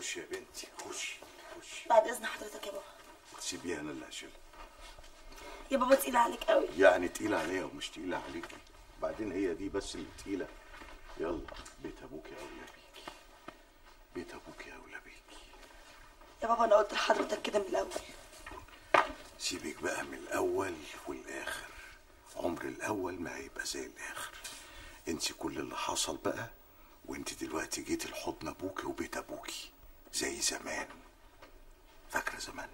خش يا بنتي خش خش بعد اذن حضرتك يا بابا سيبيها انا اللي هشيلها يا بابا تقيل عليك قوي يعني تقيلة عليها ومش تقيلة عليكي بعدين هي دي بس اللي تقيلة يلا بيت ابوك يا اولى بيكي بيت ابوك يا اولى بيكي يا بابا انا قلت لحضرتك كده من الاول سيبك بقى من الاول والاخر عمر الاول ما هيبقى زي الاخر انت كل اللي حصل بقى وانت دلوقتي جيتي لحضن ابوكي وبيت ابوكي زي زمان فاكره زمان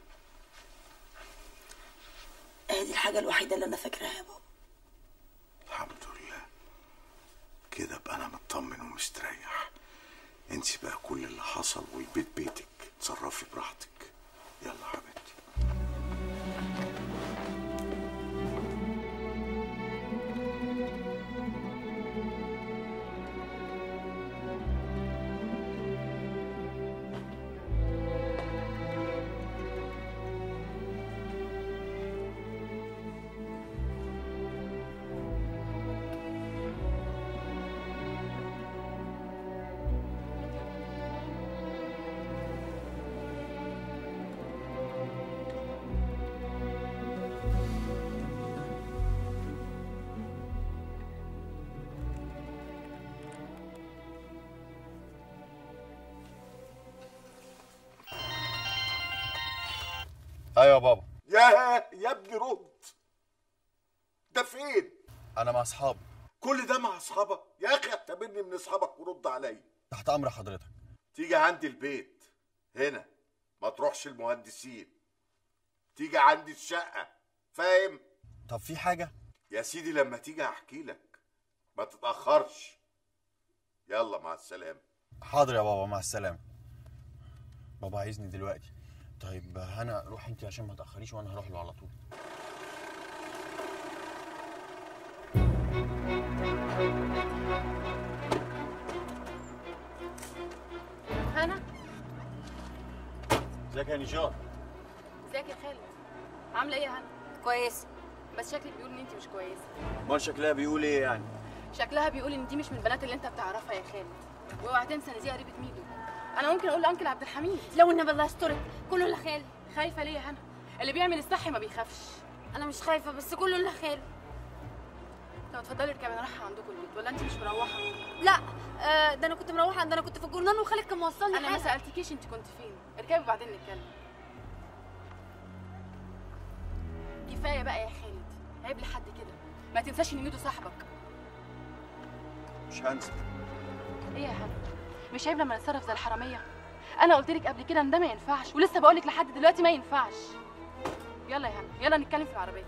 هي دي الحاجه الوحيده اللي انا فاكراها يا بابا الحمد لله كده ابقى انا مطمن ومستريح انت بقى كل اللي حصل والبيت بيتك تصرفي براحتك يلا حبيبتي ايوه يا بابا يا يا ابني رد ده فين انا مع اصحابي كل ده مع اصحابك يا اخي اعتبرني من اصحابك ورد عليا تحت امر حضرتك تيجي عندي البيت هنا ما تروحش المهندسين تيجي عندي الشقة فاهم طب في حاجه يا سيدي لما تيجي هحكي لك ما تتأخرش يلا مع السلامة حاضر يا بابا مع السلامه بابا عايزني دلوقتي طيب هنا روح انت عشان ما تاخريش وانا هروح له على طول هنا ازيك يا نشاط ازيك يا خالد عامله ايه يا هنا كويس بس شكلك بيقول ان انت مش كويسه امال شكلها بيقول ايه يعني شكلها بيقول ان دي مش من البنات اللي انت بتعرفها يا خالد واوعى تنسى ان دي قريبه ميدو انا ممكن اقول لانكل عبد الحميد لو النبي الله يسترك كله اللي خير خايفه ليه يا هنا اللي بيعمل الصح ما بيخافش انا مش خايفه بس كله اللي خير طب اتفضلي اركبي انا رايحه عندكم البيت ولا انت مش مروحه لا آه ده انا كنت مروحه ده انا كنت في الجرنان وخالد كان موصلني انا ما حاجة. سالتكيش انت كنت فين اركبي وبعدين نتكلم كفايه بقى يا خالد عيب لحد كده ما تنساش ان ميدو صاحبك مش هنسى ايه يا هنا مش عيب لما نتصرف زي الحراميه انا قلت لك قبل كده ان ده ما ينفعش ولسه بقول لك لحد دلوقتي ما ينفعش يلا يا هنا يلا نتكلم في العربيه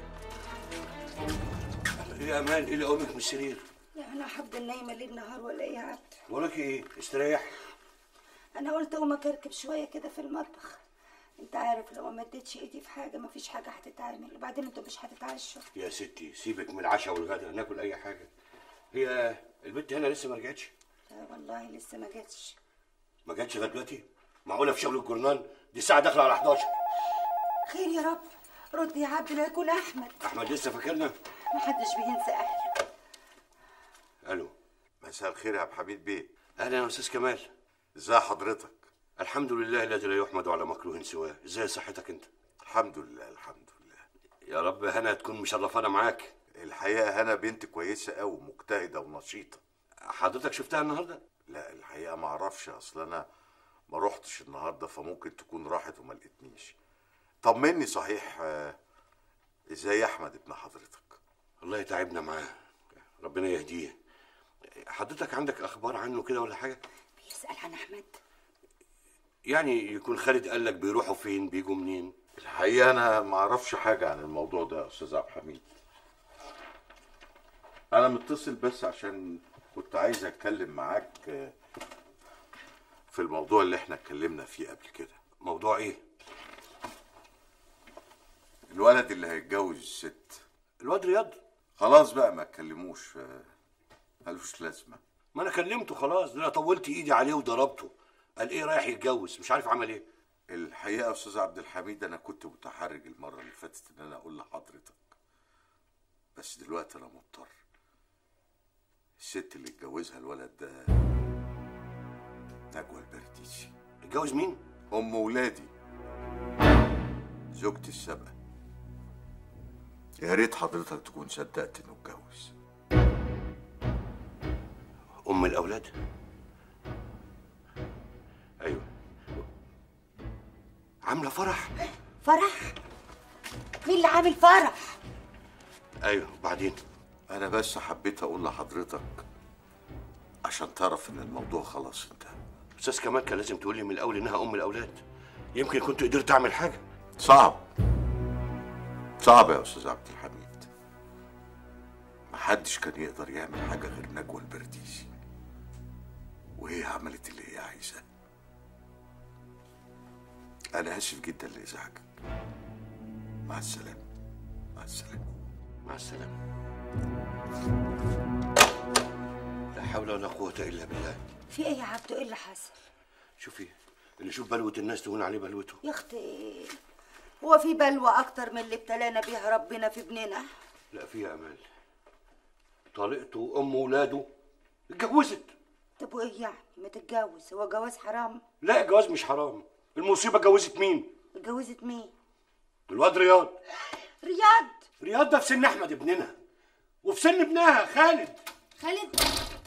ايه يا امان ايه اللي قومك من السرير لا انا هفضل نايمه ليل نهار ولا ايه يا عبد بقولك ايه استريح انا قلت اقوم اكركب شويه كده في المطبخ انت عارف لو ما مديتش ايدي في حاجه مفيش حاجه هتتعمل وبعدين انتوا مش هتتعشوا يا ستي سيبك من العشاء والغدا ناكل اي حاجه هي البنت هنا لسه ما رجعتش لا والله لسه ما جاتش ما جاتش لغايه دلوقتي معقوله في شغل الجرنان دي الساعه داخله على 11 خير يا رب رد يا عبد لا يكون احمد احمد لسه فاكرنا محدش بينسى اهله الو مساء الخير يا ابو حميد بيه اهلا يا استاذ كمال ازي حضرتك الحمد لله الذي لا يحمد على مكروه سواه ازاي صحتك انت الحمد لله الحمد لله يا رب هنا تكون مشرفانا معاك الحقيقة هنا بنت كويسة أوي مجتهدة ونشيطة حضرتك شفتها النهارده لا الحقيقة ما اعرفش اصل انا ما روحتش النهاردة فممكن تكون راحت وما لقيتنيش طمني صحيح آه، ازاي احمد ابن حضرتك الله يتعبنا معاه ربنا يهديه حضرتك عندك اخبار عنه كده ولا حاجه بيسال عن احمد يعني يكون خالد قال لك بيروحوا فين بيجوا منين الحقيقة انا ما اعرفش حاجة عن الموضوع ده يا استاذ عبد الحميد انا متصل بس عشان كنت عايز اتكلم معاك آه، في الموضوع اللي احنا اتكلمنا فيه قبل كده موضوع ايه الولد اللي هيتجوز الست الواد رياض خلاص بقى ما تكلموش آه، ملوش لازمة ما انا كلمته خلاص ده انا طولت ايدي عليه وضربته قال ايه رايح يتجوز مش عارف عمل ايه الحقيقة يا أستاذ عبد الحميد أنا كنت متحرج المرة اللي فاتت إن أنا أقول لحضرتك بس دلوقتي أنا مضطر الست اللي اتجوزها الولد ده نجوى البرديسي تتجوز مين ام ولادي زوجتي السابقه يا ريت حضرتك تكون صدقت انه اتجوز ام الاولاد ايوه عامله فرح فرح مين اللي عامل فرح ايوه وبعدين انا بس حبيت اقول لحضرتك عشان تعرف ان الموضوع خلاص انتهى استاذ كمال كان لازم تقول لي من الاول انها ام الاولاد يمكن كنت قدرت اعمل حاجه صعب صعب يا استاذ عبد الحميد محدش كان يقدر يعمل حاجه غير نجوى البرديسي وهي عملت اللي هي عايزاه انا اسف جدا لازعاجك مع السلامه مع السلامه مع السلامه لا حول ولا قوه الا بالله في ايه يا عبدو ايه اللي حصل شوفي اللي يشوف بلوه الناس تهون عليه بلوته يا اختي هو في بلوى اكتر من اللي ابتلانا بيها ربنا في ابننا لا فيها امال طليقته وام ولاده اتجوزت طب وايه يعني ما تتجوز هو جواز حرام لا الجواز مش حرام المصيبه اتجوزت مين اتجوزت مين الواد رياض رياض رياض ده في سن احمد ابننا وفي سن ابنها خالد خالد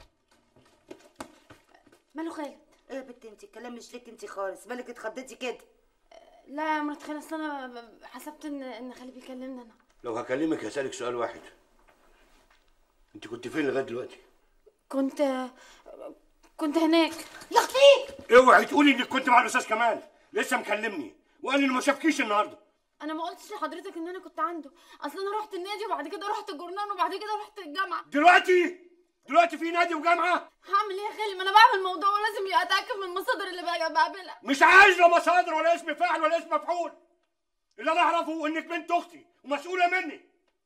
ماله خالد ايه يا بنت انت الكلام مش ليك انت خالص بالك اتخضيتي كده لا يا مرات خالد اصل انا ب- حسبت ان ان خالد بيكلمني انا لو هكلمك هسألك سؤال واحد انت كنت فين لغايه دلوقتي كنت كنت هناك يا اختي اوعي تقولي انك كنت مع الاستاذ كمال لسه مكلمني وقال لي انه ما شافكيش النهارده انا ما قلتش لحضرتك ان انا كنت عنده اصل انا رحت النادي وبعد كده رحت الجورنال وبعد كده رحت الجامعه دلوقتي دلوقتي في نادي وجامعه هعمل ايه يا خالد ما انا بعمل موضوع ولازم اتاكد من المصادر اللي بقى- بقابلها مش عايز لا مصادر ولا اسم فاعل ولا اسم مفعول اللي انا اعرفه انك بنت اختي ومسؤوله مني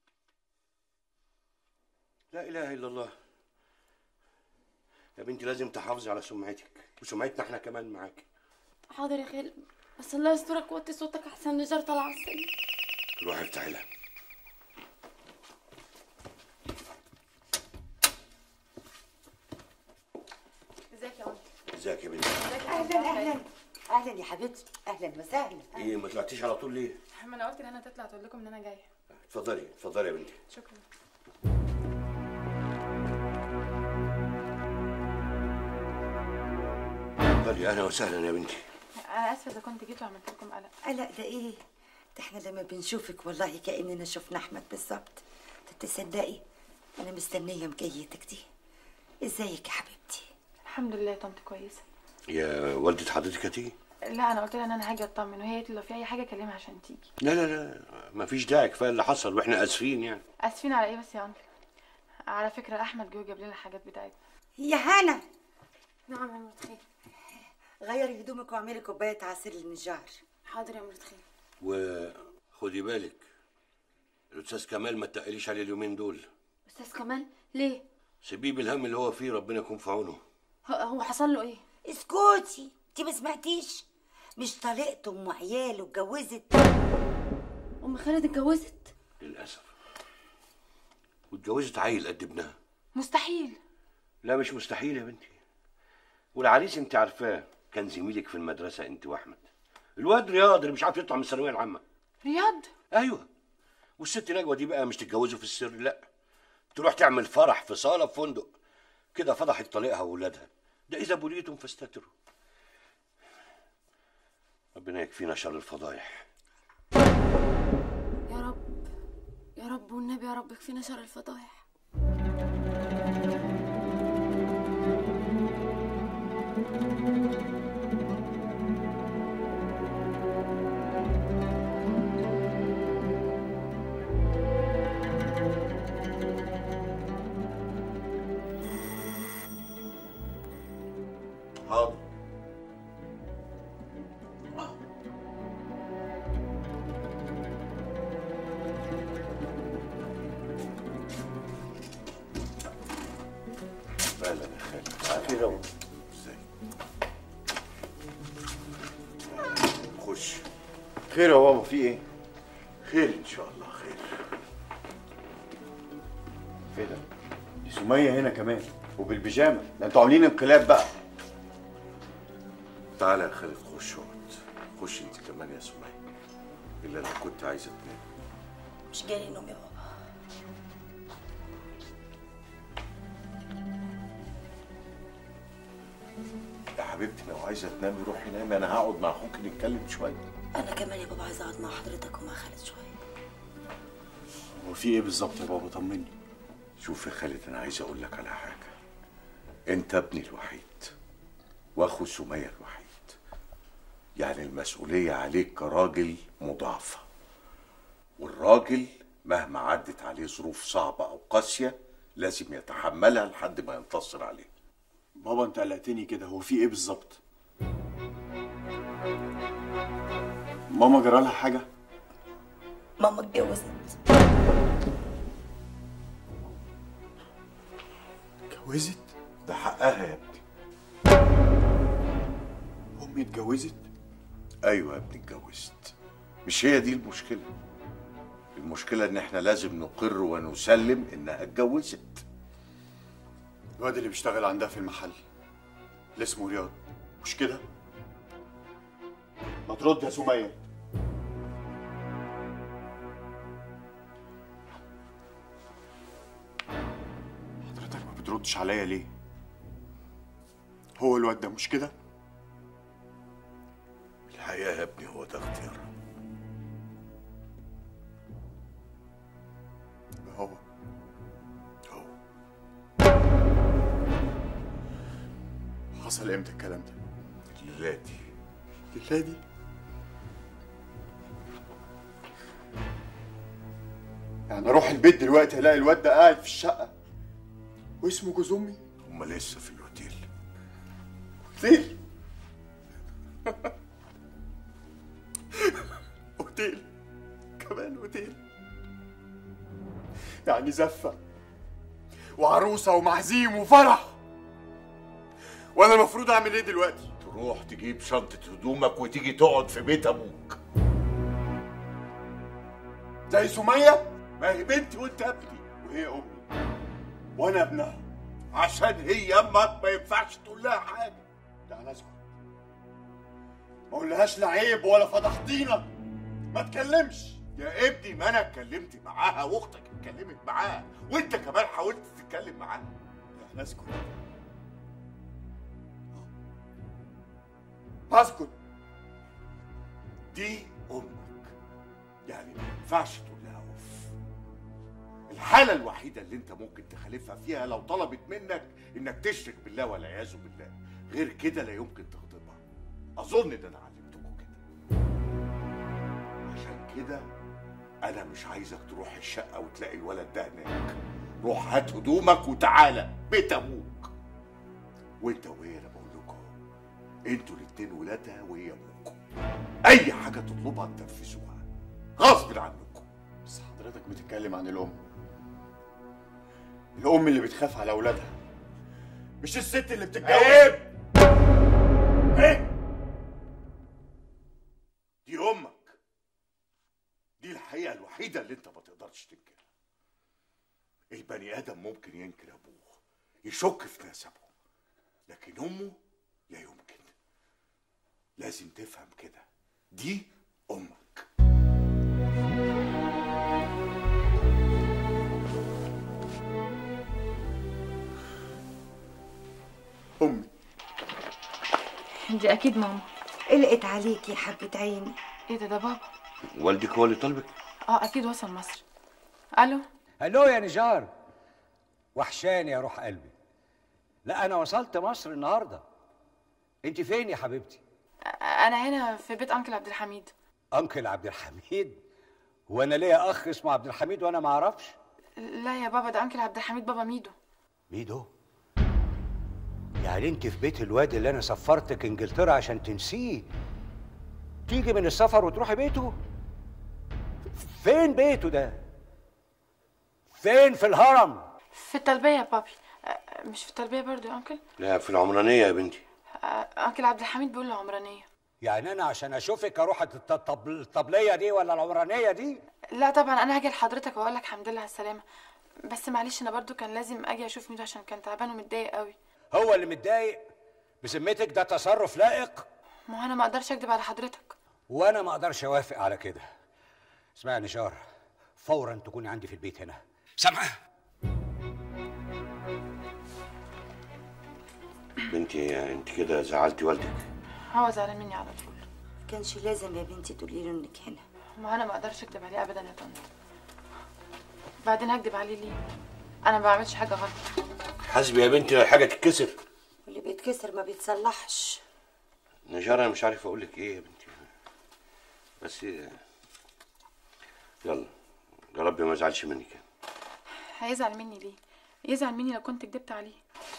لا اله الا الله يا بنتي لازم تحافظي على سمعتك وسمعتنا احنا كمان معاكي حاضر يا خالد بس الله يسترك وطي صوتك احسن نجار طالعه على السلم روحي افتحي لها ازيك يا ولد ازيك يا بنتي اهلا اهلا اهلا يا حبيبتي اهلا وسهلا ايه ما طلعتيش على طول ليه ما انا قلت لهنا تطلع تقول لكم ان انا جايه اتفضلي اتفضلي يا بنتي شكرا اتفضلي اهلا وسهلا يا بنتي انا اسفه اذا كنت جيت وعملت لكم قلق قلق ده ايه ده احنا لما بنشوفك والله كاننا شفنا احمد بالظبط طب تصدقي انا مستنيه مجيتك دي ازيك يا حبيبتي الحمد لله يا طنط كويسه يا والدة حضرتك هتيجي لا انا قلت لها ان انا هاجي اطمن وهي قالت لي لو في اي حاجه كلمها عشان تيجي لا لا لا مفيش داعي كفايه اللي حصل واحنا اسفين يعني اسفين على ايه بس يا انكل على فكره احمد جه جاب لنا الحاجات بتاعتنا يا هنا نعم يا مرات خالد غيري هدومك واعملي كوبايه عصير للنجار حاضر يا مرات خالد وخدي بالك الاستاذ كمال ما تقليش عليه اليومين دول استاذ كمال ليه سيبيه بالهم اللي هو فيه ربنا يكون في عونه هو- هو حصل له ايه اسكتي انت ما سمعتيش مش طليقته ام عياله اتجوزت ام خالد اتجوزت للاسف واتجوزت عيل قد ابنها مستحيل لا مش مستحيل يا بنتي والعريس انت عارفاه كان زميلك في المدرسه انت واحمد الواد رياض اللي مش عارف يطلع من الثانويه العامه رياض ايوه والست نجوى دي بقى مش تتجوزه في السر لا تروح تعمل فرح في صاله في فندق كده فضحت طليقها واولادها ده اذا بليتم فاستتروا ربنا يكفينا شر الفضايح يا رب يا رب والنبي يا رب يكفينا شر الفضايح حاضر فعلا يا خالد عافية روح ازاي خش خير يا بابا في ايه؟ خير ان شاء الله خير ايه ده؟ دي سمية هنا كمان وبالبيجامة ده انتوا عاملين انقلاب بقى تعالى يا خالد خش اقعد خش انت كمان يا سمية الا لو كنت عايزه تنام مش جاي نوم يا بابا يا حبيبتي لو عايزه تنامي روحي نامي انا هقعد مع اخوك نتكلم شويه انا كمان يا بابا عايزه اقعد مع حضرتك ومع خالد شويه هو في ايه بالظبط يا بابا طمني شوف يا خالد انا عايز اقول لك على حاجه انت ابني الوحيد واخو سمية الوحيد يعني المسؤوليه عليك كراجل مضاعفه والراجل مهما عدت عليه ظروف صعبه او قاسيه لازم يتحملها لحد ما ينتصر عليها بابا انت قلقتني كده هو في ايه بالظبط ماما جرالها حاجه ماما اتجوزت اتجوزت ده حقها يا ابني امي اتجوزت ايوه يا ابني اتجوزت مش هي دي المشكله المشكله ان احنا لازم نقر ونسلم انها اتجوزت الواد اللي بيشتغل عندها في المحل اللي اسمه رياض مش كده ما ترد يا سمية حضرتك ما بتردش عليا ليه هو الواد ده مش كده الحقيقه يا ابني هو ده اختيارها هو هو حصل امتى الكلام ده الليلاتي الليلة دي يعني اروح البيت دلوقتي الاقي الواد ده قاعد في الشقه واسمه جوز امي هما لسه في الاوتيل اوتيل اوتيل كمان اوتيل يعني زفه وعروسه ومعزيم وفرح وانا المفروض اعمل ايه دلوقتي تروح تجيب شنطه هدومك وتيجي تقعد في بيت ابوك زي سميه ما هي بنتي وانت ابني وهي امي وانا ابنها عشان هي امك ما ينفعش تقول لها حاجه لا انا اسكت ما اقولهاش لا عيب ولا فضحتينا ما تكلمش يا ابني ما انا اتكلمت معاها واختك اتكلمت معاها وانت كمان حاولت تتكلم معاها لا انا اسكت اسكت دي امك يعني ما ينفعش تقول لها اوف الحاله الوحيده اللي انت ممكن تخالفها فيها لو طلبت منك انك تشرك بالله والعياذ بالله غير كده لا يمكن تغضبها اظن ان انا علمتكم كده عشان كده انا مش عايزك تروح الشقه وتلاقي الولد ده هناك روح هات هدومك وتعالى بيت ابوك وانت وهي انا بقول لكم انتوا الاتنين ولادها وهي ابوكم اي حاجه تطلبها تنفذوها غصب عنكم بس حضرتك بتتكلم عن الام الام اللي بتخاف على اولادها مش الست اللي بتتجوز عيب ايه دي امك دي الحقيقه الوحيده اللي انت ما تقدرش تنكرها البني ادم ممكن ينكر ابوه يشك في نسبه لكن امه لا يمكن لازم تفهم كده دي امك امي دي اكيد ماما قلقت عليك يا حبة عيني ايه ده ده بابا والدك هو اللي طلبك اه اكيد وصل مصر الو الو يا نجار وحشاني يا روح قلبي لا انا وصلت مصر النهارده انت فين يا حبيبتي انا هنا في بيت انكل عبد الحميد انكل عبد الحميد هو انا ليا اخ اسمه عبد الحميد وانا ما اعرفش لا يا بابا ده انكل عبد الحميد بابا ميدو ميدو يعني انت في بيت الواد اللي انا سفرتك انجلترا عشان تنسيه تيجي من السفر وتروحي بيته فين بيته ده فين في الهرم في التلبيه يا بابي آه، مش في التلبيه برضو يا انكل لا في العمرانيه يا بنتي آه، انكل عبد الحميد بيقول له عمرانيه يعني انا عشان اشوفك اروح الط- الطب- الطبليه دي ولا العمرانيه دي لا طبعا انا هاجي لحضرتك واقول لك الحمد لله على السلامه بس معلش انا برضو كان لازم اجي اشوف ميدو عشان كان تعبان ومتضايق قوي هو اللي متضايق بذمتك ده تصرف لائق ما هو انا ما اقدرش اكدب على حضرتك وانا ما اقدرش اوافق على كده اسمعي يا نشار فورا تكوني عندي في البيت هنا سامعه بنتي انت كده زعلتي والدك هو زعلان مني على طول كانش لازم يا بنتي تقولي له انك هنا ما انا ما اقدرش اكدب عليه ابدا يا طنط بعدين هكدب عليه ليه انا ما بعملش حاجه غلط حاسبي يا بنتي حاجه تتكسر واللي بيتكسر ما بيتصلحش نجار انا مش عارف اقول لك ايه يا بنتي بس يلا يا رب ما ازعلش منك هيزعل مني ليه يزعل مني لو كنت كدبت عليه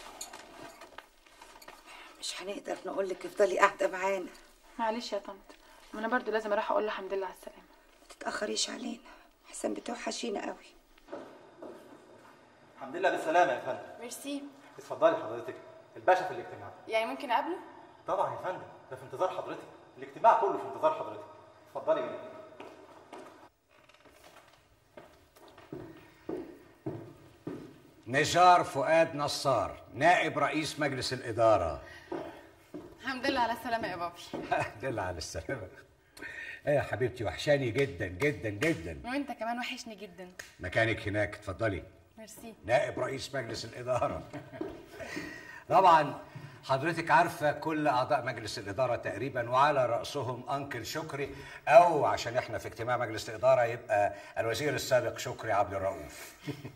مش هنقدر نقول لك افضلي قاعده معانا معلش يا طنط ما انا برضو لازم اروح اقول له الحمد لله على السلامه ما تتاخريش علينا احسن بتوحشينا قوي الحمد لله بالسلامة يا فندم ميرسي اتفضلي حضرتك الباشا في الاجتماع يعني ممكن اقابله طبعا يا فندم ده في انتظار حضرتك الاجتماع كله في انتظار حضرتك اتفضلي جدا نزار فؤاد نصار نائب رئيس مجلس الإدارة الحمد لله على السلامه يا بابي دل على السلامة ايه يا حبيبتي وحشاني جدا جدا جدا وانت كمان وحشني جدا مكانك هناك اتفضلي ميرسي نائب رئيس مجلس الإدارة طبعا حضرتك عارفة كل أعضاء مجلس الإدارة تقريبا وعلى رأسهم أنكل شكري أو عشان إحنا في اجتماع مجلس الإدارة يبقى الوزير السابق شكري عبد الرؤوف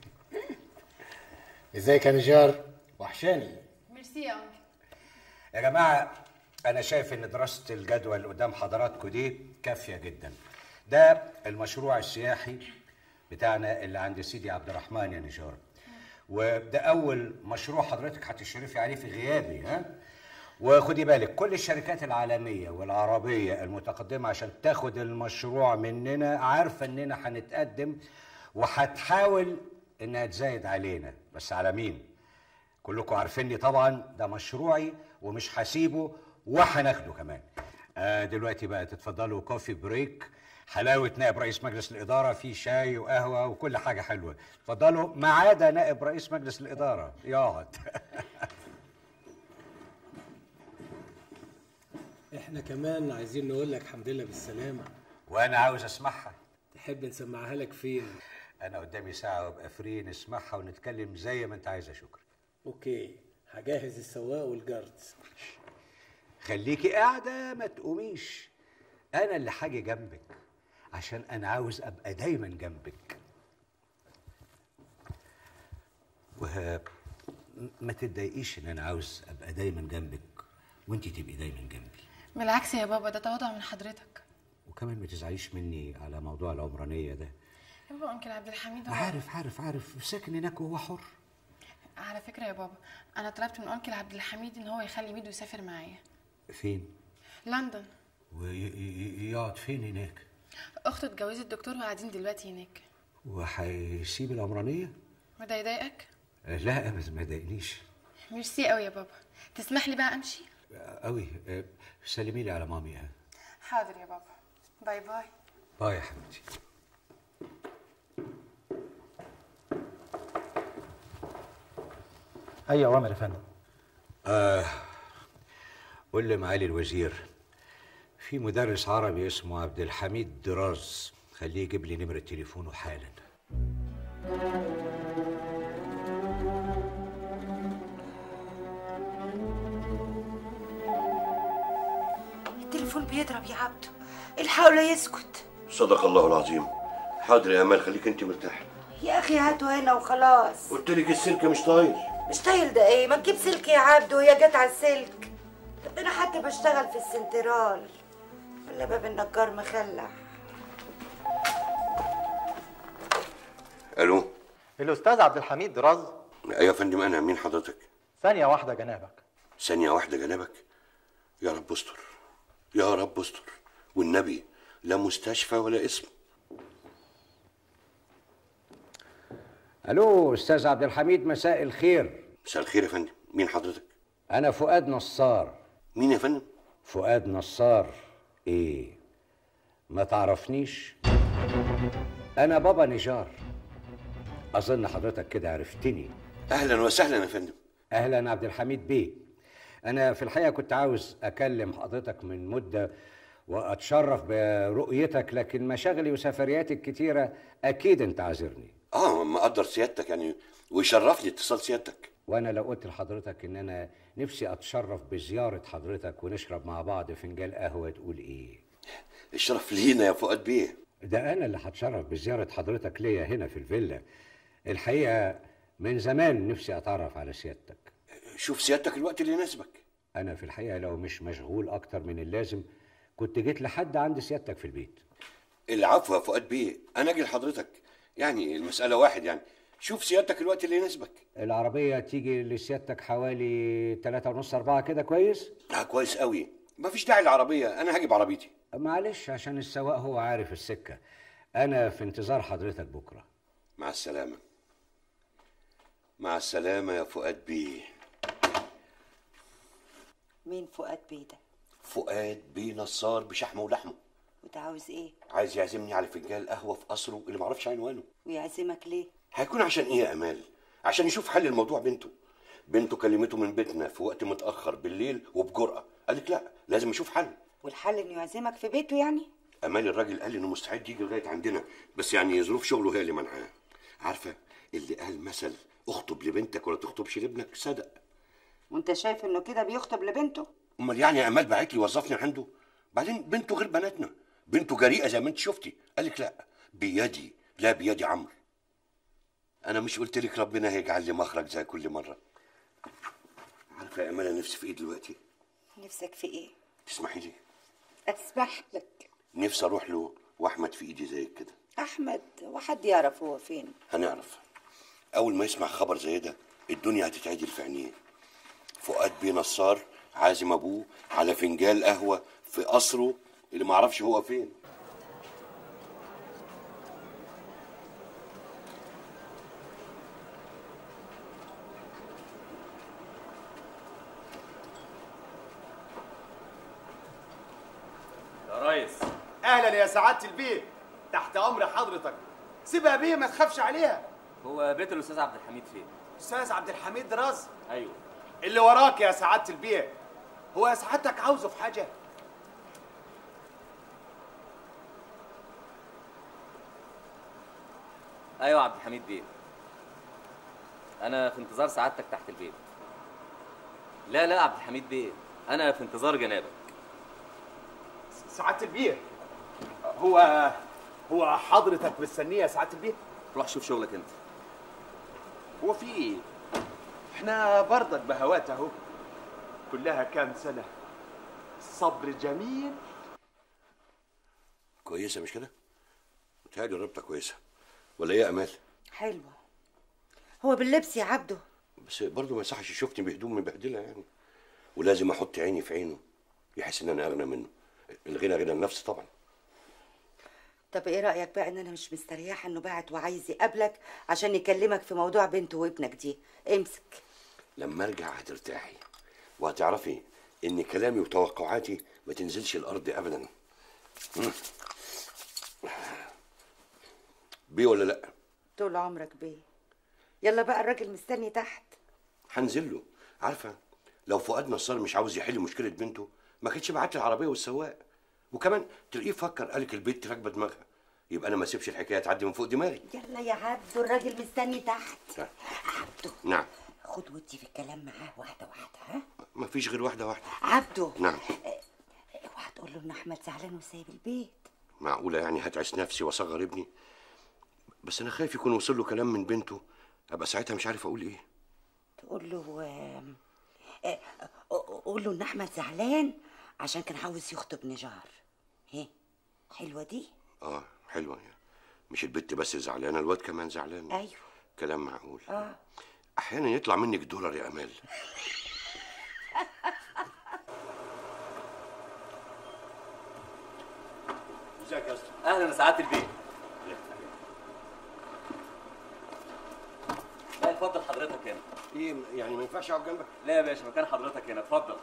ازيك يا نجار وحشاني ميرسي يا انكل يا جماعة أنا شايف إن دراسة الجدوى اللي قدام حضراتكم دي كافية جدا. ده المشروع السياحي بتاعنا اللي عند سيدي عبد الرحمن يا نجار. وده أول مشروع حضرتك هتشرفي عليه في غيابي ها؟ وخدي بالك كل الشركات العالمية والعربية المتقدمة عشان تاخد المشروع مننا عارفة إننا هنتقدم وهتحاول إنها تزايد علينا بس على مين؟ كلكم عارفيني طبعا ده مشروعي ومش هسيبه وهناخده كمان آه دلوقتي بقى تتفضلوا كوفي بريك حلاوة نائب رئيس مجلس الإدارة في شاي وقهوة وكل حاجة حلوة اتفضلوا ما عدا نائب رئيس مجلس الإدارة يقعد احنا كمان عايزين نقول لك الحمد لله بالسلامة وأنا عاوز أسمعها تحب نسمعها لك فين أنا قدامي ساعة وأبقى فري نسمعها ونتكلم زي ما أنت عايز يا شكري اوكي هجهز السواق والجارد خليكي قاعدة ما تقوميش أنا اللي حاجة جنبك عشان أنا عاوز أبقى دايما جنبك وه ما تتضايقيش إن أنا عاوز أبقى دايما جنبك وأنتي تبقي دايما جنبي بالعكس يا بابا ده تواضع من حضرتك وكمان ما تزعليش مني على موضوع العمرانية ده يا بابا انكل عبد الحميد هو عارف عارف عارف ساكن هناك وهو حر على فكره يا بابا انا طلبت من انكل عبد الحميد ان هو يخلي ميدو يسافر معايا فين؟ لندن ويقعد فين هناك؟ اخته اتجوزت دكتور وقاعدين دلوقتي هناك وهيسيب العمرانية؟ وده يضايقك لا أبدا ما ضايقنيش ميرسي قوي يا بابا تسمح لي بقى امشي قوي سلمي لي على مامي ها حاضر يا بابا باي باي باي يا حبيبتي اي اوامر يا فندم آه قول لي معالي الوزير في مدرس عربي اسمه عبد الحميد دراز خليه يجيب لي نمرة تليفونه حالا التليفون بيضرب يا عبده الحقوا لا يسكت صدق الله العظيم حاضر يا امال خليك انت مرتاح يا اخي هاته هنا وخلاص قلت لك السلك مش طاير مش طايل ده ايه ما تجيب سلك يا عبده وهي جت على السلك طب انا حتى بشتغل في السنترال ولا باب النجار مخلع الو الاستاذ عبد الحميد دراز ايوه يا فندم انا مين حضرتك ثانيه واحده جنابك ثانيه واحده جنبك يا رب استر يا رب استر والنبي لا مستشفى ولا اسم الو استاذ عبد الحميد مساء الخير مساء الخير يا فندم مين حضرتك انا فؤاد نصار مين يا فندم فؤاد نصار ايه ما تعرفنيش انا بابا نجار اظن حضرتك كده عرفتني اهلا وسهلا يا فندم اهلا عبد الحميد بيه انا في الحقيقه كنت عاوز اكلم حضرتك من مده واتشرف برؤيتك لكن مشاغلي وسفرياتي الكتيره اكيد انت عذرني اه مقدر سيادتك يعني ويشرفني اتصال سيادتك وانا لو قلت لحضرتك ان انا نفسي اتشرف بزياره حضرتك ونشرب مع بعض فنجان قهوه تقول ايه الشرف لينا يا فؤاد بيه ده انا اللي هتشرف بزياره حضرتك ليا هنا في الفيلا الحقيقه من زمان نفسي اتعرف على سيادتك شوف سيادتك الوقت اللي يناسبك انا في الحقيقه لو مش مشغول اكتر من اللازم كنت جيت لحد عند سيادتك في البيت العفو يا فؤاد بيه انا اجي لحضرتك يعني المساله واحد يعني شوف سيادتك الوقت اللي يناسبك العربيه تيجي لسيادتك حوالي تلاتة ونص أربعة كده كويس اه كويس قوي مفيش داعي للعربيه انا هجيب عربيتي معلش عشان السواق هو عارف السكه انا في انتظار حضرتك بكره مع السلامه مع السلامه يا فؤاد بيه مين فؤاد بيه ده فؤاد بيه نصار بشحمه ولحمه وده عاوز ايه عايز يعزمني على فنجان قهوه في قصره اللي معرفش عنوانه ويعزمك ليه هيكون عشان ايه يا امال عشان يشوف حل الموضوع بنته بنته كلمته من بيتنا في وقت متاخر بالليل وبجرأه قالت لا لازم اشوف حل والحل انه يعزمك في بيته يعني امال الراجل قال انه مستعد يجي لغايه عندنا بس يعني ظروف شغله هي اللي منعاه عارفه اللي قال مثل اخطب لبنتك ولا تخطبش لابنك صدق وانت شايف انه كده بيخطب لبنته امال يعني يا امال بعت لي وظفني عنده بعدين بنته غير بناتنا بنته جريئه زي ما انت شفتي قال لك لا بيدي لا بيدي عمرو انا مش قلت لك ربنا هيجعل لي مخرج زي كل مره عارفه يا امال انا نفسي في ايه دلوقتي نفسك في ايه تسمحي لي اسمح لك نفسي اروح له واحمد في ايدي زيك كده احمد وحد يعرف هو فين هنعرف اول ما يسمع خبر زي ده الدنيا هتتعدل في عينيه فؤاد بيه نصار عازم ابوه على فنجان قهوه في قصره اللي معرفش هو فين يا ريس اهلا يا سعاده البيه تحت امر حضرتك سيبها بيه ما تخافش عليها هو بيت الاستاذ عبد الحميد فين؟ استاذ عبد الحميد راز ايوه اللي وراك يا سعاده البيه هو يا سعادتك عاوزه في حاجه ايوه عبد الحميد بيه انا في انتظار سعادتك تحت البيت لا لا عبد الحميد بيه انا في انتظار جنابك سعاده البيه هو هو حضرتك مستنيه يا سعاده البيه روح شوف شغلك انت هو في ايه احنا برضك بهوات اهو كلها كام سنه صبر جميل كويسه مش كده متهيألي الربطه كويسه ولا ايه يا امال حلوه هو باللبس يا عبده بس برضه ما يصحش يشوفني بهدوم مبهدله يعني ولازم احط عيني في عينه يحس ان انا اغنى منه الغنى غنى النفس طبعا طب ايه رايك بقى ان انا مش مستريحه انه بعت وعايز يقابلك عشان يكلمك في موضوع بنته وابنك دي امسك لما ارجع هترتاحي وهتعرفي ان كلامي وتوقعاتي ما تنزلش الارض ابدا مم. بيه ولا لا طول عمرك بيه يلا بقى الراجل مستني تحت هنزل له عارفه لو فؤاد نصار مش عاوز يحل مشكله بنته ما كانش بعت لي العربيه والسواق وكمان تلاقيه فكر قالك البيت راكبه دماغها يبقى انا ما اسيبش الحكايه تعدي من فوق دماغي يلا يا عبده الراجل مستني تحت نعم. عبده نعم خد ودي في الكلام معاه واحده واحده ها ما فيش غير واحده واحده عبده نعم اوعى تقول له ان احمد زعلان وسايب البيت معقوله يعني هتعس نفسي واصغر ابني بس انا خايف يكون وصل له كلام من بنته ابقى ساعتها مش عارف اقول ايه تقول له آم، آه، قول له ان احمد زعلان عشان كان عاوز يخطب نجار هي حلوه دي اه حلوه يعني مش البت بس زعلانه الواد كمان زعلان ايوه كلام معقول اه احيانا يطلع منك دولار يا امال ازيك يا اسطى اهلا يا سعاده البيت لا اتفضل حضرتك هنا ايه يعني ما ينفعش اقعد جنبك لا يا باشا مكان حضرتك هنا اتفضل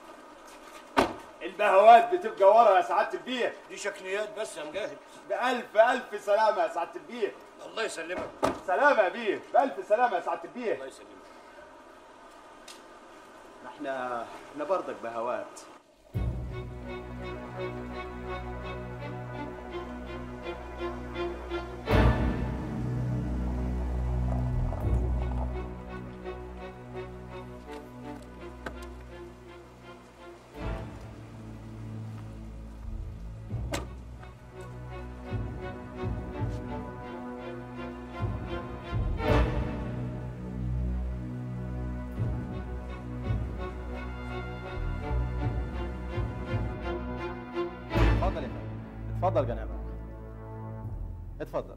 البهوات بتبقى ورا يا سعاده البيه دي شكليات بس يا مجاهد بألف ألف سلامة يا سعادة البيه الله يسلمك سلامة يا بيه بألف سلامة يا سعادة البيه الله يسلمك احنا احنا برضك بهوات اتفضل يا فندم اتفضل جنابك اتفضل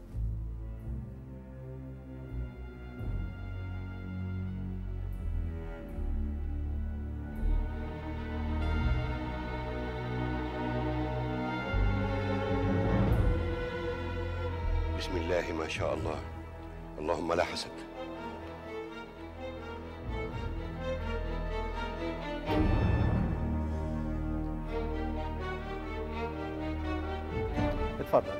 بسم الله ما شاء الله اللهم لا حسد اتفضل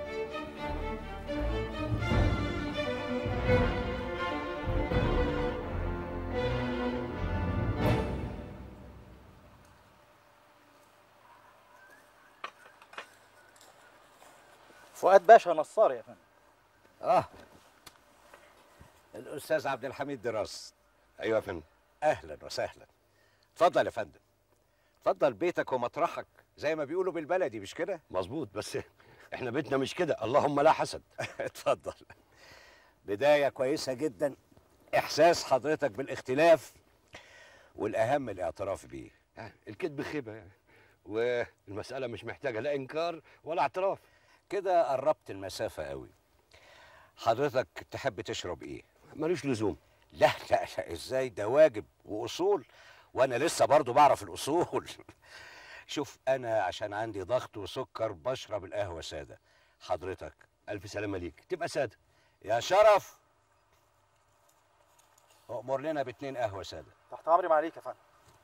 فؤاد باشا نصار يا فندم اه الاستاذ عبد الحميد دراس ايوه يا فندم اهلا وسهلا اتفضل يا فندم اتفضل بيتك ومطرحك زي ما بيقولوا بالبلدي مش كده مظبوط بس احنا بيتنا مش كده اللهم لا حسد اتفضل بدايه كويسه جدا احساس حضرتك بالاختلاف والاهم الاعتراف بيه الكذب خيبه يعني والمساله مش محتاجه لا انكار ولا اعتراف كده قربت المسافه قوي حضرتك تحب تشرب ايه ملوش لزوم لا لا لا ازاي ده واجب واصول وانا لسه برضو بعرف الاصول شوف انا عشان عندي ضغط وسكر بشرب القهوه ساده حضرتك الف سلامه ليك تبقى ساده يا شرف اؤمر لنا باتنين قهوه ساده تحت امري معاليك يا فندم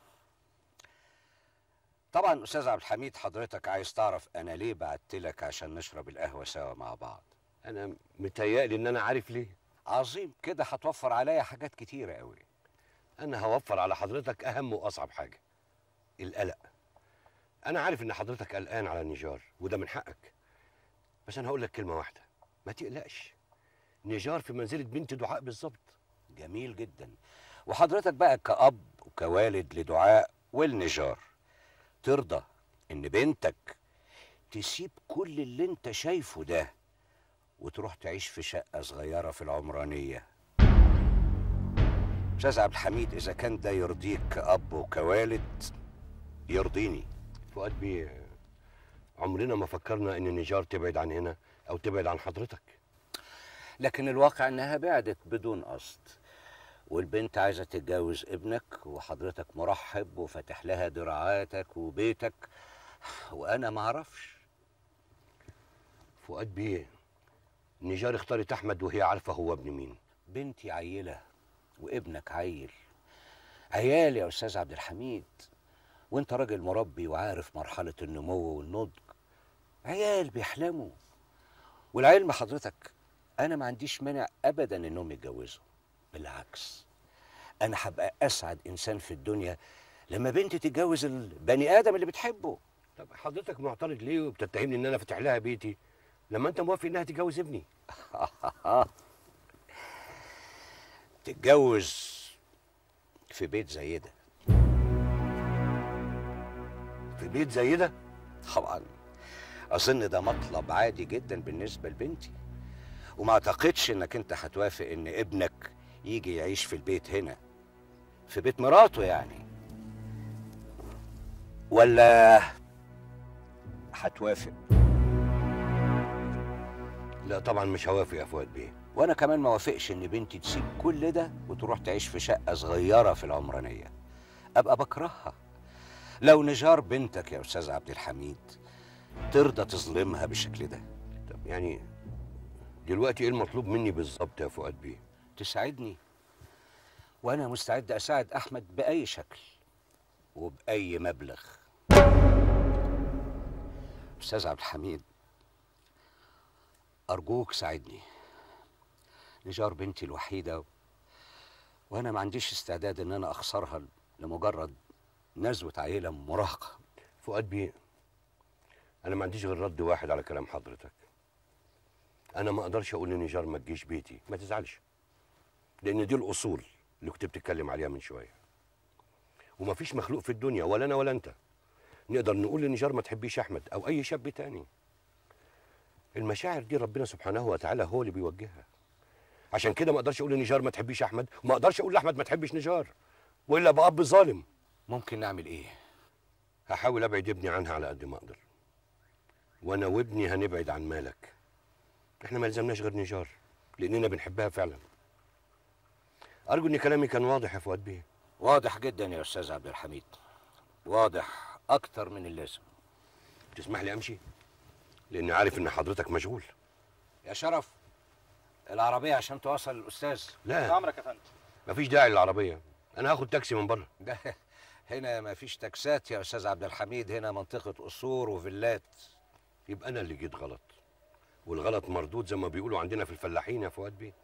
طبعا استاذ عبد الحميد حضرتك عايز تعرف انا ليه بعت لك عشان نشرب القهوه سوا مع بعض انا متهيألي ان انا عارف ليه عظيم كده هتوفر عليا حاجات كتيره قوي انا هوفر على حضرتك اهم واصعب حاجه القلق انا عارف ان حضرتك قلقان على النجار وده من حقك بس انا هقول لك كلمه واحده ما تقلقش نجار في منزله بنت دعاء بالظبط جميل جدا وحضرتك بقى كأب وكوالد لدعاء والنجار ترضى ان بنتك تسيب كل اللي انت شايفه ده وتروح تعيش في شقة صغيرة في العمرانية أستاذ عبد الحميد إذا كان ده يرضيك كأب وكوالد يرضيني فؤاد بيه عمرنا ما فكرنا ان النجار تبعد عن هنا او تبعد عن حضرتك لكن الواقع إنها بعدت بدون قصد والبنت عايزة تتجوز ابنك وحضرتك مرحب وفاتح لها دراعاتك وبيتك وأنا معرفش فؤاد بيه النجار اختارت احمد وهي عارفه هو ابن مين بنتي عيلة وابنك عيل عيال يا أستاذ عبد الحميد وانت راجل مربي وعارف مرحلة النمو والنضج عيال بيحلموا والعلم حضرتك أنا ما عنديش مانع أبدا إنهم يتجوزوا بالعكس أنا هبقى أسعد إنسان في الدنيا لما بنتي تتجوز البني آدم اللي بتحبه طب حضرتك معترض ليه وبتتهمني ان انا فاتح لها بيتي لما انت موافق انها تتجوز ابني تتجوز في بيت زي ده في بيت زي ده طبعا اظن ده مطلب عادي جدا بالنسبه لبنتي وما اعتقدش انك انت هتوافق ان ابنك يجي يعيش في البيت هنا في بيت مراته يعني ولا هتوافق لا طبعا مش هوافق يا فؤاد بيه وانا كمان ما وافقش ان بنتي تسيب كل ده وتروح تعيش في شقه صغيره في العمرانيه ابقى بكرهها لو نجار بنتك يا استاذ عبد الحميد ترضى تظلمها بالشكل ده طب يعني دلوقتي ايه المطلوب مني بالظبط يا فؤاد بيه تساعدني وانا مستعد اساعد احمد باي شكل وباي مبلغ استاذ عبد الحميد ارجوك ساعدني نجار بنتي الوحيده وانا ما عنديش استعداد ان انا اخسرها لمجرد نزوة عيلة مراهقة فؤاد بيه انا ما عنديش غير رد واحد على كلام حضرتك انا ما اقدرش اقول لنجار ما تجيش بيتي ما تزعلش لان دي الاصول اللي كنت بتتكلم عليها من شويه وما فيش مخلوق في الدنيا ولا انا ولا انت نقدر نقول لنجار ما تحبيش احمد او اي شاب تاني المشاعر دي ربنا سبحانه وتعالى هو اللي بيوجهها عشان كده ما اقدرش اقول لنجار ما تحبيش احمد وما اقدرش اقول لاحمد ما تحبش نجار والا ابقى اب ظالم ممكن نعمل ايه هحاول ابعد ابني عنها على قد ما اقدر وانا وابني هنبعد عن مالك احنا ما لزمناش غير نجار لاننا بنحبها فعلا ارجو ان كلامي كان واضح يا فؤاد بيه واضح جدا يا استاذ عبد الحميد واضح اكتر من اللازم تسمح لي امشي لاني عارف ان حضرتك مشغول يا شرف العربية عشان توصل الاستاذ لا امرك يا فندم مفيش داعي للعربيه انا هاخد تاكسي من بره ده هنا ما فيش تاكسات يا استاذ عبد الحميد هنا منطقة قصور وفيلات يبقى انا اللي جيت غلط والغلط مردود زي ما بيقولوا عندنا في الفلاحين يا فؤاد بيه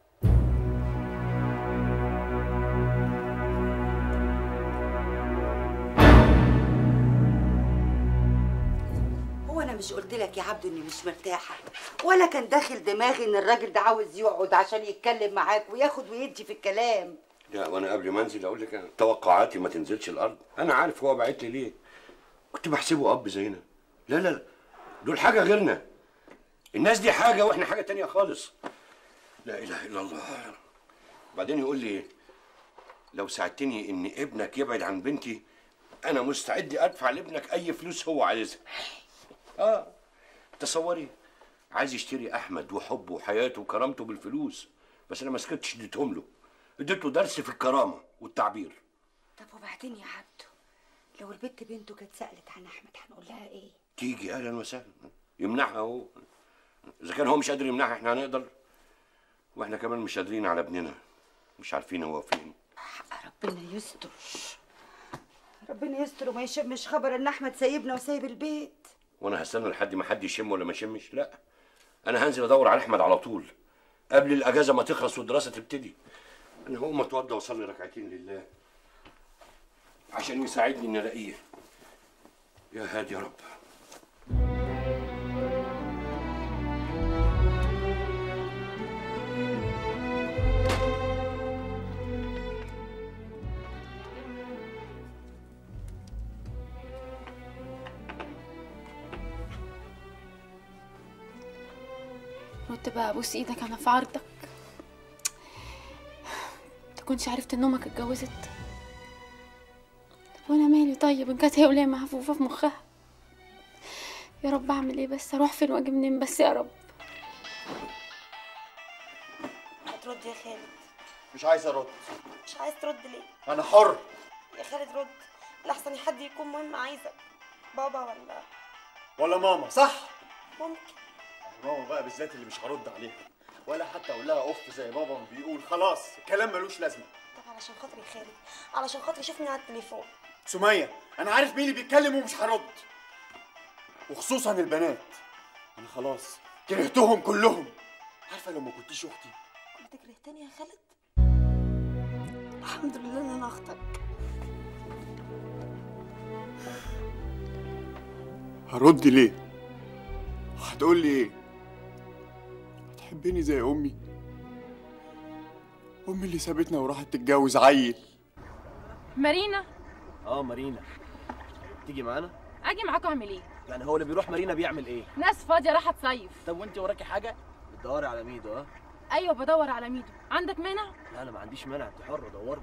هو انا مش قلت لك يا عبدو اني مش مرتاحه ولا كان داخل دماغي ان الراجل ده عاوز يقعد عشان يتكلم معاك وياخد ويدي في الكلام لا وانا قبل ما انزل اقول لك أنا توقعاتي ما تنزلش الارض انا عارف هو بعت لي ليه كنت بحسبه اب زينا لا لا لا دول حاجه غيرنا الناس دي حاجه واحنا حاجه تانية خالص لا اله الا الله بعدين يقول لي لو ساعدتني ان ابنك يبعد عن بنتي انا مستعد ادفع لابنك اي فلوس هو عايزها اه تصوري عايز يشتري احمد وحبه وحياته وكرامته بالفلوس بس انا ما سكتش اديتهم له اديته درس في الكرامه والتعبير طب وبعدين يا عبدو لو البت بنته كانت سالت عن احمد هنقول لها ايه تيجي اهلا وسهلا يمنعها هو اذا كان هو مش قادر يمنعها احنا هنقدر واحنا كمان مش قادرين على ابننا مش عارفين هو فين ربنا يستر ربنا يستر وما يشمش خبر ان احمد سايبنا وسايب البيت وانا هستنى لحد ما حد يشم ولا ما يشمش لا انا هنزل ادور على احمد على طول قبل الاجازه ما تخلص والدراسه تبتدي انا هقوم اتوضى واصلي ركعتين لله عشان يساعدني اني الاقيه يا هادي يا رب رد بقى ابوس ايدك انا في عرضك تكونش عرفت ان امك اتجوزت طب وانا مالي طيب ان كانت هي وليه محفوفه في مخها يا رب اعمل ايه بس اروح فين واجي منين بس يا رب هترد يا خالد مش عايز ارد مش عايز ترد ليه انا حر يا خالد رد لحسن حد يكون مهم عايزك بابا ولا ولا ماما صح ممكن ماما بقى بالذات اللي مش هرد عليها ولا حتى اقول لها اوف زي بابا ما بيقول خلاص الكلام ملوش لازمه طب علشان خاطري يا خالد علشان خاطري شوفني على التليفون سمية انا عارف مين اللي بيتكلم ومش هرد وخصوصا البنات انا خلاص كرهتهم كلهم عارفه لو ما كنتيش اختي كنت كرهتني يا خالد الحمد لله ان انا اختك هرد ليه هتقول لي ايه هتحبني زي امي امي اللي سابتنا وراحت تتجوز عيل مارينا اه مارينا تيجي معانا اجي معاكم اعمل ايه يعني هو اللي بيروح مارينا بيعمل ايه ناس فاضيه رايحه تصيف طب وانت وراكي حاجه بتدوري على ميدو ها ايوه بدور على ميدو عندك مانع لا انا ما عنديش مانع انت حر دوري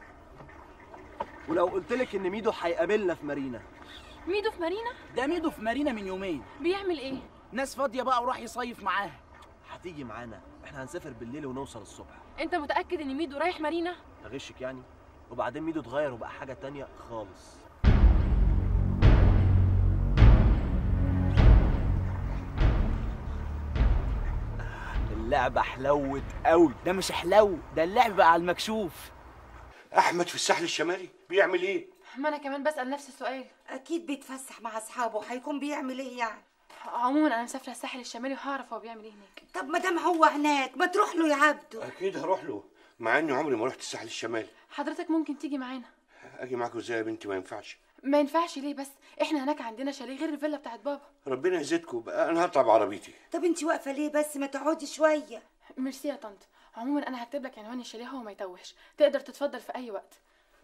ولو قلت لك ان ميدو هيقابلنا في مارينا ميدو في مارينا ده ميدو في مارينا من يومين بيعمل ايه ناس فاضيه بقى وراح يصيف معاها هتيجي معانا احنا هنسافر بالليل ونوصل الصبح انت متاكد ان ميدو رايح مارينا اغشك يعني وبعدين ميدو اتغير وبقى حاجه تانية خالص اللعبة حلوت قوي ده مش حلو ده اللعب بقى على المكشوف احمد في الساحل الشمالي بيعمل ايه ما انا كمان بسال نفس السؤال اكيد بيتفسح مع اصحابه هيكون بيعمل ايه يعني عموما انا مسافره الساحل الشمالي وهعرف هو بيعمل ايه هناك طب ما دام هو هناك ما تروح له يا عبدو اكيد هروح له مع اني عمري ما رحت الساحل الشمالي حضرتك ممكن تيجي معانا اجي معاكم ازاي يا بنتي ما ينفعش ما ينفعش ليه بس احنا هناك عندنا شاليه غير الفيلا بتاعت بابا ربنا يزيدكم بقى انا هطلع بعربيتي طب انت واقفه ليه بس ما تقعدي شويه ميرسي يا طنط عموما انا هكتب لك عنوان الشاليه هو ما يتوهش تقدر تتفضل في اي وقت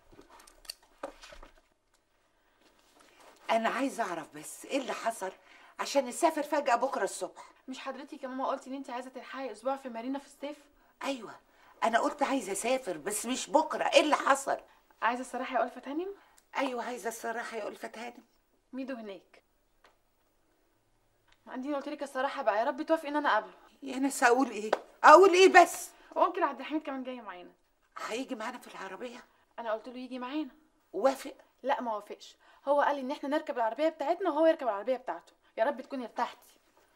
انا عايزه اعرف بس ايه اللي حصل عشان نسافر فجاه بكره الصبح مش حضرتك يا ماما قلتي ان انت عايزه تلحقي اسبوع في مارينا في الصيف ايوه انا قلت عايزه اسافر بس مش بكره ايه اللي حصل عايزه الصراحه يا ألفة هانم ايوه عايزه الصراحه يا ألفة هانم ميدو هناك عندي قلت لك الصراحه بقى يا رب توافقي ان انا اقابله يا ناس اقول ايه اقول ايه بس وانكل عبد الحميد كمان جاي معانا هيجي معانا في العربيه انا قلت له يجي معانا وافق لا ما وافقش هو قال لي ان احنا نركب العربيه بتاعتنا وهو يركب العربيه بتاعته يا رب تكوني ارتحتي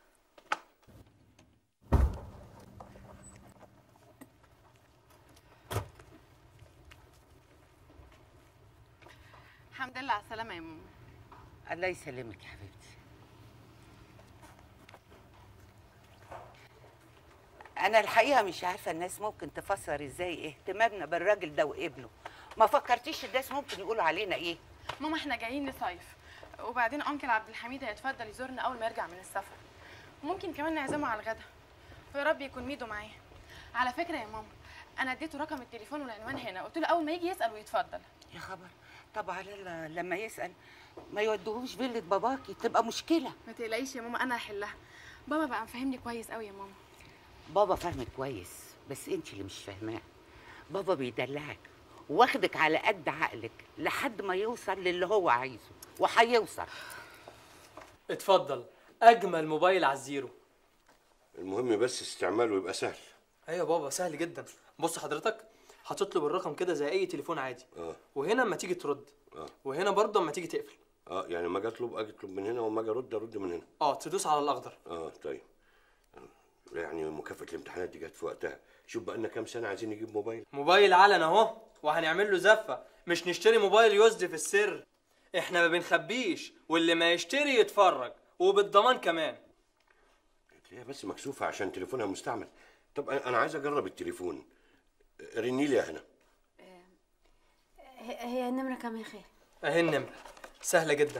الحمد لله على السلامه يا ماما الله يسلمك يا حبيبتي انا الحقيقه مش عارفه الناس ممكن تفسر ازاي اهتمامنا بالراجل ده وابنه ما فكرتيش الناس ممكن يقولوا علينا ايه ماما احنا جايين نصيف وبعدين انكل عبد الحميد هيتفضل يزورنا اول ما يرجع من السفر ممكن كمان نعزمه على الغدا ويا رب يكون ميدو معاه على فكره يا ماما انا اديته رقم التليفون والعنوان هنا قلت له اول ما يجي يسال ويتفضل يا خبر طب على ال- لما يسال ما يودوهوش فيلة باباكي تبقى مشكله ما تقلقيش يا ماما انا هحلها بابا بقى مفهمني كويس قوي يا ماما بابا فاهمك كويس بس انت اللي مش فاهماه بابا بيدلعك واخدك على قد عقلك لحد ما يوصل للي هو عايزه وهيوصل اتفضل اجمل موبايل على الزيرو المهم بس استعماله يبقى سهل ايوه يا بابا سهل جدا بص حضرتك هتطلب الرقم كده زي اي تليفون عادي اه وهنا اما تيجي ترد اه وهنا برضه اما تيجي تقفل اه يعني لما اجي اطلب اجي اطلب من هنا وما اجي ارد ارد من هنا اه تدوس على الاخضر اه طيب آه، يعني مكافأة الامتحانات دي جت في وقتها شوف بقى لنا كام سنة عايزين نجيب موبايل موبايل علن اهو وهنعمل له زفه مش نشتري موبايل يزد في السر احنا ما بنخبيش واللي ما يشتري يتفرج وبالضمان كمان هي بس مكسوفة عشان تليفونها مستعمل طب أنا أنا عايز أجرب التليفون رني لي يا هنا هي النمرة كام يا خال اهي النمره سهله جدا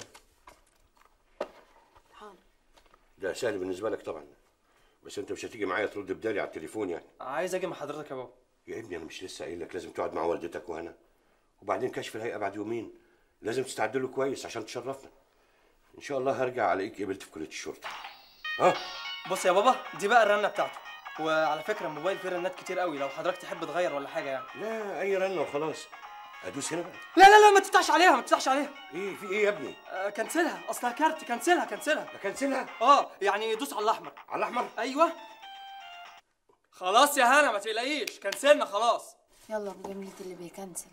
ده سهل بالنسبة لك طبعا بس أنت مش هتيجي معايا ترد بدالي على التليفون يعني عايز اجي مع حضرتك يا بابا يا ابني أنا مش لسه قايل لك لازم تقعد مع والدتك وهنا وبعدين كشف الهيئة بعد يومين لازم تستعد له كويس عشان تشرفنا إن شاء الله هرجع ألاقيك قبلت في كلية الشرطة ها بص يا بابا دي بقى الرنه بتاعته وعلى فكره الموبايل فيه رنات كتير قوي لو حضرتك تحب تغير ولا حاجه يعني لا اي رنه وخلاص ادوس هنا بقى لا لا لا ما تفتحش عليها ما تفتحش عليها ايه في ايه يا ابني آه كنسلها اصلها كارت كنسلها كنسلها كنسلها اه يعني دوس على الاحمر على الاحمر ايوه خلاص يا هنا ما تقلقيش كنسلنا خلاص يلا ابو جميلة اللي بيكنسل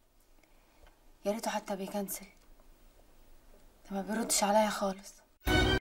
يا ريته حتى بيكنسل ده ما بيردش عليا خالص